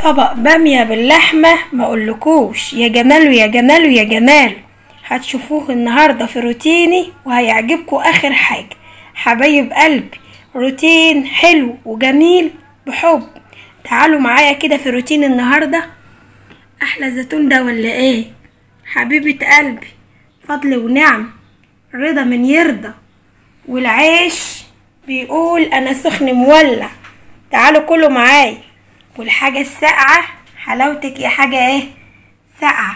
طبق بامية باللحمة ما اقولكوش يا جماله يا جماله يا جمال هتشوفوه النهاردة في روتيني وهيعجبكوا اخر حاجة حبايب قلبي روتين حلو وجميل بحب تعالوا معايا كده في روتين النهاردة احلى زيتون ده ولا ايه حبيبة قلبي فضل ونعم رضا من يرضى والعيش بيقول انا سخن مولع تعالوا كلوا معايا والحاجة الساقعة حلاوتك يا حاجة ايه ساقعة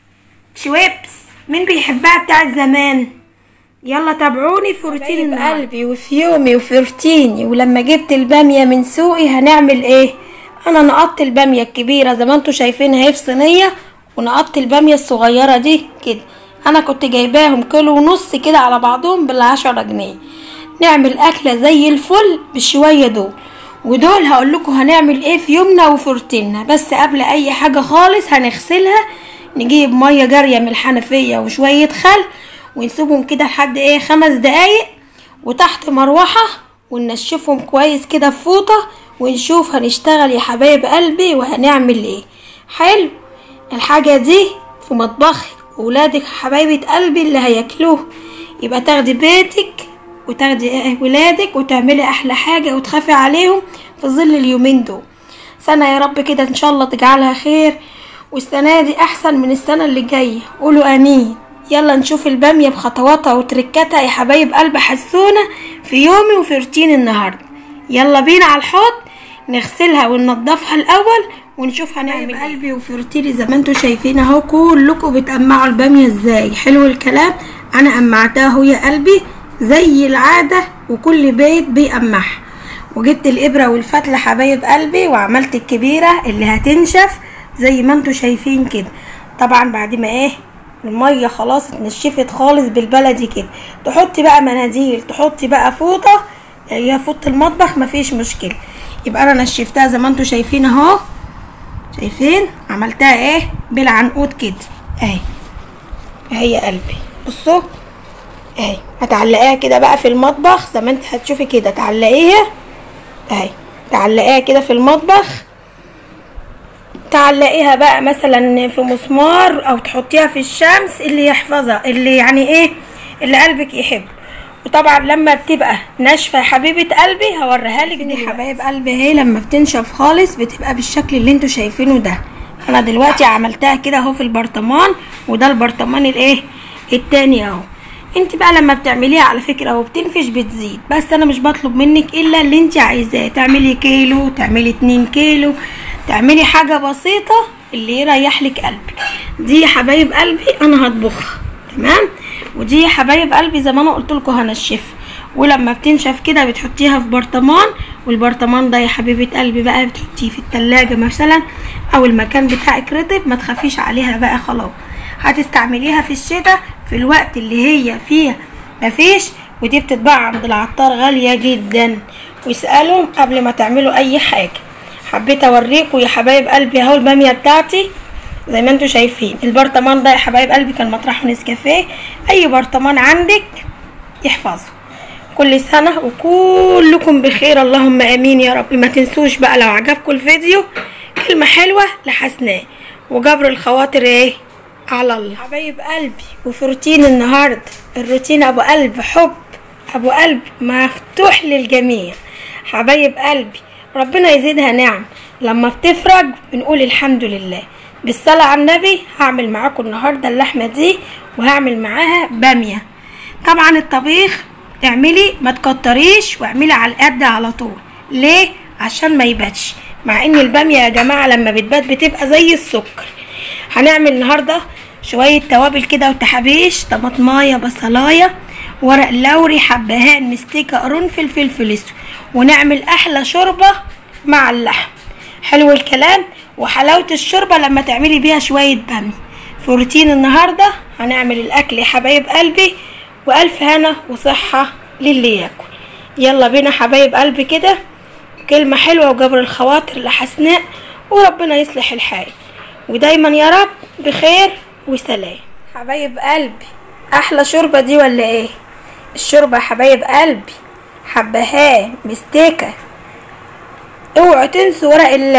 شويبس مين بيحبها بتاعت زمان يلا تابعوني في روتين قلبي وفي يومي وفي روتيني ولما جبت البامية من سوقي هنعمل ايه انا نقطت البامية الكبيرة زي ما انتوا شايفينها اهي في صينية ونقطت البامية الصغيرة دي كده انا كنت جايباهم كيلو ونص كده على بعضهم بالعشرة جنيه نعمل اكلة زي الفل بالشوية دول ودول هقول لكم هنعمل ايه في يومنا وفي روتيننا بس قبل اي حاجة خالص هنغسلها نجيب مية جارية من الحنفية وشوية خل ونسيبهم كده لحد ايه خمس دقايق وتحت مروحة وننشفهم كويس كده في فوطة ونشوف هنشتغل يا حبايب قلبي وهنعمل ايه حلو الحاجة دي في مطبخك وولادك حبايبة قلبي اللي هياكلوه يبقى تاخدي بيتك وتاخدي ولادك وتعملي احلى حاجة وتخافي عليهم في ظل اليومين دول سنة يا رب كده ان شاء الله تجعلها خير والسنة دي احسن من السنة اللي جاية قولوا امين يلا نشوف البامية بخطواتها وتركاتها يا حبايب قلب حسونة في يومي وفي روتين النهاردة يلا بينا على الحوض نغسلها وننضفها الاول ونشوف هنعمل ايه قلبي وفي روتيني زي ما انتوا شايفين اهو كلكم بتقمعوا البامية ازاي حلو الكلام انا قمعتها اهو يا قلبي زي العادة وكل بيت بيقمعها وجبت الابرة والفتلة حبايب قلبي وعملت الكبيرة اللي هتنشف زي ما انتوا شايفين كده طبعا بعد ما ايه المية خلاص اتنشفت خالص بالبلدي كده تحطي بقى مناديل تحطي بقى فوطة هي فوطة المطبخ مفيش مشكلة يبقى انا نشفتها زي ما انتوا شايفين اهو شايفين عملتها ايه بالعنقود كده اهي اهي يا قلبي بصوا اهي هتعلقيها كده بقى في المطبخ زي ما انت هتشوفي كده تعلقيها اهي تعلقيها كده في المطبخ تعلقيها بقى مثلا في مسمار او تحطيها في الشمس اللي يحفظها اللي يعني ايه اللي قلبك يحب وطبعا لما بتبقى ناشفه يا حبيبه قلبي هوريها لك دي حبايب قلبي اهي لما بتنشف خالص بتبقى بالشكل اللي انتوا شايفينه ده انا دلوقتي عملتها كده اهو في البرطمان وده البرطمان الايه التاني اهو انت بقى لما بتعمليها على فكره اهو بتنفش بتزيد بس انا مش بطلب منك الا اللي انت عايزاه تعملي كيلو تعملي اتنين كيلو تعملي حاجه بسيطه اللي يريح لك قلبك دي يا حبايب قلبي انا هطبخها تمام ودي يا حبايب قلبي زي ما انا قلت لكم هنشفها ولما بتنشف كده بتحطيها في برطمان والبرطمان ده يا حبيبه قلبي بقى بتحطيه في التلاجة مثلا او المكان بتاعك رطب ما تخافيش عليها بقى خلاص هتستعمليها في الشتاء في الوقت اللي هي فيه مفيش ودي بتتباع عند العطار غالية جدا واسألوا قبل ما تعملوا اي حاجة حبيت اوريكم يا حبايب قلبي اهو البامية بتاعتي زي ما انتوا شايفين البرطمان ده يا حبايب قلبي كان مطرحه نسكافيه اي برطمان عندك يحفظه كل سنة وكلكم بخير اللهم امين يا رب ما تنسوش بقى لو عجبكم الفيديو كلمة حلوة لحسناه وجبر الخواطر ايه على الله حبايب قلبي وفي روتين النهاردة الروتين ابو قلب حب ابو قلب مفتوح للجميع حبايب قلبي ربنا يزيدها نعم لما بتفرج بنقول الحمد لله بالصلاة على النبي هعمل معاكم النهاردة اللحمة دي وهعمل معاها بامية طبعا الطبيخ اعملي ما تكتريش واعملي على القد على طول ليه عشان ما يباتش مع ان البامية يا جماعة لما بتبات بتبقى زي السكر هنعمل النهاردة شوية توابل كده وتحابيش طماطماية بصلاية ورق لوري حبهان مستكة قرنفل فلفل اسود ونعمل احلى شوربة مع اللحم حلو الكلام وحلاوة الشوربة لما تعملي بيها شوية بامية في روتين النهاردة هنعمل الأكل يا حبايب قلبي وألف هنا وصحة للي ياكل يلا بينا حبايب قلبي كده كلمة حلوة وجبر الخواطر لحسناء وربنا يصلح الحال ودايما يا رب بخير وسلام حبايب قلبي أحلى شوربة دي ولا ايه الشوربة يا حبايب قلبي حبهان مستكة اوعوا تنسوا ورق اللوري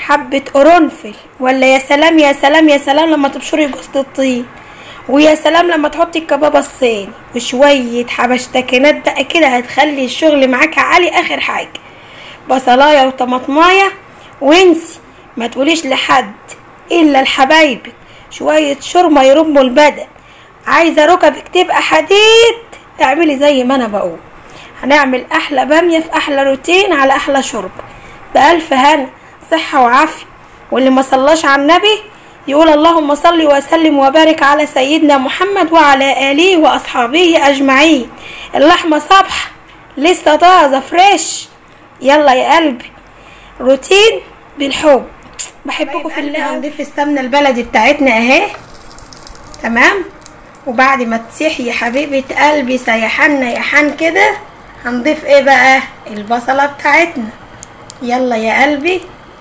حبة قرنفل ولا يا سلام يا سلام يا سلام لما تبشري جوزة الطين ويا سلام لما تحطي الكبابة الصيني وشوية حبشتكنات بقى كده هتخلي الشغل معاك عالي اخر حاجة بصلاية وطماطماية وانسي ما تقوليش لحد الا لحبايبك شوية شوربة يرموا البدن عايزة ركبك تبقى حديد اعملي زي ما انا بقول هنعمل احلى بامية في احلى روتين على احلى شوربة بألف هنا صحة وعافية واللي ما صلاش على النبي يقول اللهم صل وسلم وبارك على سيدنا محمد وعلى آله وأصحابه أجمعين اللحمة صبح لسه طازة فريش يلا يا قلبي روتين بالحب بحبكم في الله هنضيف السمنة البلدي بتاعتنا اهي تمام وبعد ما تسيح يا حبيبة قلبي سيحنا يحان كده هنضيف ايه بقى البصلة بتاعتنا يلا يا قلبي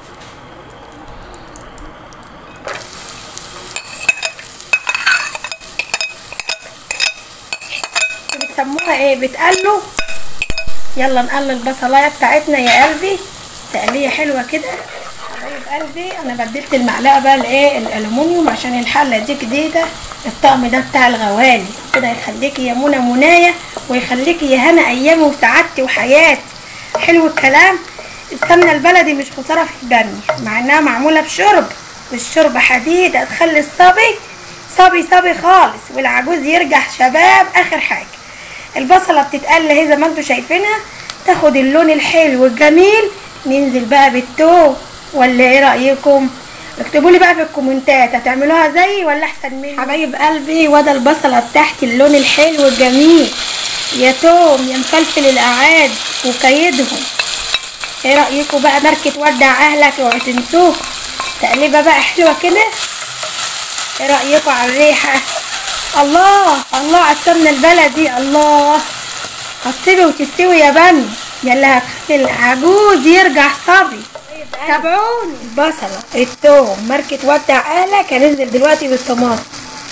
بتسموها ايه بتقلوا يلا نقلل البصلايه بتاعتنا يا قلبي تقليه حلوه كده حبايب قلبي انا بدلت المعلقه بقى الايه الالومنيوم عشان الحله دي جديده الطقم ده بتاع الغوالي كده يخليكي يا منى منايه ويخليكي يا هنا ايامي وسعادتي وحياتي حلو الكلام السمنه البلدي مش خساره في الباميه مع انها معموله بشرب والشرب حديد هتخلي الصبي صبي صبي خالص والعجوز يرجع شباب اخر حاجه البصله بتتقل اهي زي ما انتم شايفينها تاخد اللون الحلو الجميل ننزل بقى بالتوم ولا ايه رايكم اكتبوا لي بقى في الكومنتات هتعملوها زيي ولا احسن مني حبايب قلبي وده البصله بتاعتي اللون الحلو الجميل يا توم يا مفلفل الاعاد وكيدهم ايه رايكم بقى ماركه ودع اهلك اوعوا تنسوه تقليبه بقى حلوه كده ايه رايكم على الريحه الله الله على السمنه البلدي الله هتسيبي وتستوي يا بني يلا هتخلي العجوز يرجع صبي تابعوني البصله التوم ماركه ودع اهلك هننزل دلوقتي بالطماطم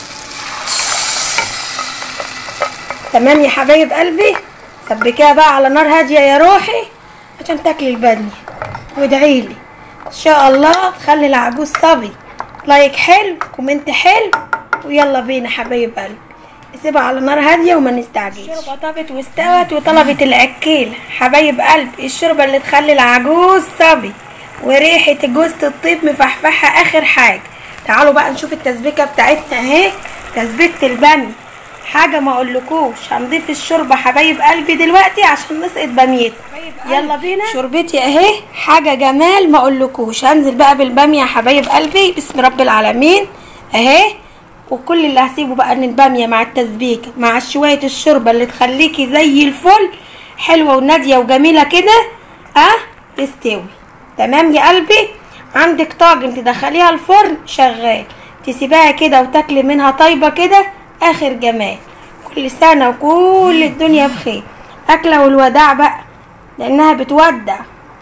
تمام يا حبايب قلبي سبكيها بقى على نار هاديه يا روحي عشان تاكلي البني وادعيلي ان شاء الله تخلي العجوز صبي لايك حلو كومنت حلو ويلا بينا حبايب قلبي نسيبها على نار هاديه وما نستعجلش الشوربه طابت واستوت وطلبت الاكيله حبايب قلبي الشوربه اللي تخلي العجوز صبي وريحه جوزة الطيب مفحفحه اخر حاجه تعالوا بقى نشوف التسبيكه بتاعتنا اهي تسبيكه البني حاجه ما اقولكوش هنضيف الشوربه حبايب قلبي دلوقتي عشان نسقط باميتنا يلا بينا شوربتي اهي حاجه جمال ما اقولكوش هنزل بقى بالباميه يا حبايب قلبي بسم رب العالمين اهي وكل اللي هسيبه بقى ان الباميه مع التسبيكه مع شويه الشوربه اللي تخليكي زي الفل حلوه وناديه وجميله كده اه تستوي تمام يا قلبي عندك طاجن تدخليها الفرن شغال تسيبها كده وتاكلي منها طيبه كده اخر جمال كل سنه وكل الدنيا بخير اكله والوداع بقى لانها بتودع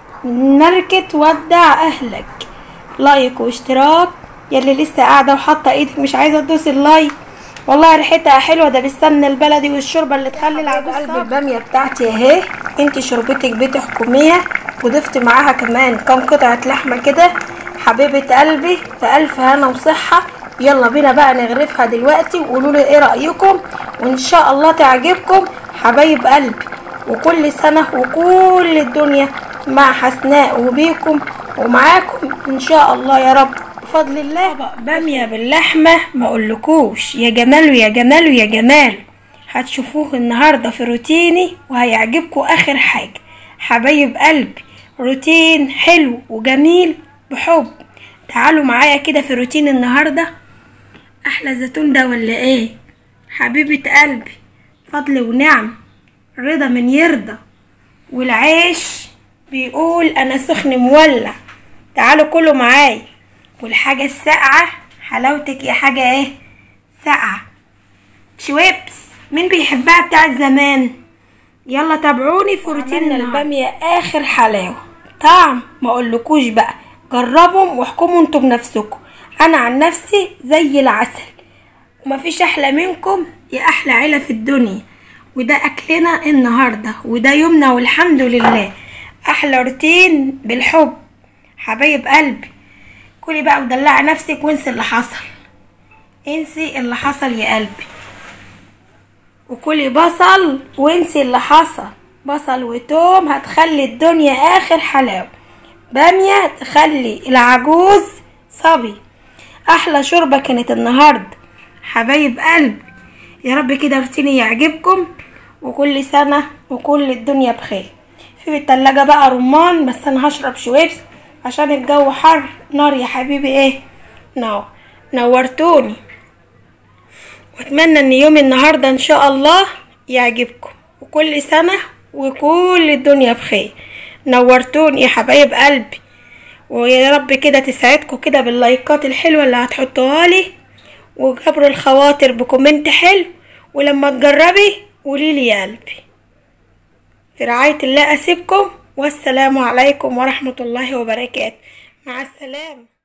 من ماركه ودع اهلك لايك واشتراك يلي لسه قاعده وحاطه ايدك مش عايزه تدوسي اللايك والله ريحتها حلوه ده بالسمنه البلدي والشوربه اللي تخلي العجوز قلب الباميه بتاعتي اهي انت شوربتك بتحكميها وضفت معاها كمان كام قطعه لحمه كده حبيبه قلبي بألف هنا وصحه يلا بينا بقى نغرفها دلوقتي وقولوا لي ايه رايكم وان شاء الله تعجبكم حبايب قلبي وكل سنه وكل الدنيا مع حسناء وبيكم ومعاكم ان شاء الله يا رب بفضل الله طبق باميه باللحمه ما اقولكوش يا جمال ويا جمال ويا جمال هتشوفوه النهارده في روتيني وهيعجبكم اخر حاجه حبايب قلبي روتين حلو وجميل بحب تعالوا معايا كده في روتين النهارده احلى زيتون ده ولا ايه حبيبه قلبي فضل ونعم رضا من يرضى والعيش بيقول انا سخن مولع تعالوا كلوا معايا والحاجة الساقعة حلاوتك يا حاجة ايه ساقعة شويبس مين بيحبها بتاعت زمان يلا تابعوني في روتين البامية اخر حلاوة طعم ما اقولكوش بقى جربهم واحكموا انتوا بنفسكم انا عن نفسي زي العسل ومفيش احلى منكم يا احلى عيلة في الدنيا وده اكلنا النهاردة وده يومنا والحمد لله احلى روتين بالحب حبايب قلبي كلي بقى ودلعي نفسك وانسي اللي حصل انسي اللي حصل يا قلبي وكلي بصل وانسي اللي حصل بصل وتوم هتخلي الدنيا اخر حلاوه باميه تخلي العجوز صبي احلى شوربه كانت النهارده حبايب قلبي يا رب كده روتيني يعجبكم وكل سنه وكل الدنيا بخير في التلاجة بقى رمان بس انا هشرب شويبس عشان الجو حر نار يا حبيبي ايه نو نورتوني واتمنى ان يوم النهاردة ان شاء الله يعجبكم وكل سنة وكل الدنيا بخير نورتوني يا حبايب قلبي ويا رب كده تسعدكم كده باللايكات الحلوة اللي هتحطوها لي وجبر الخواطر بكومنت حلو ولما تجربي قوليلي يا قلبي في رعاية الله أسيبكم والسلام عليكم ورحمة الله وبركاته مع السلامة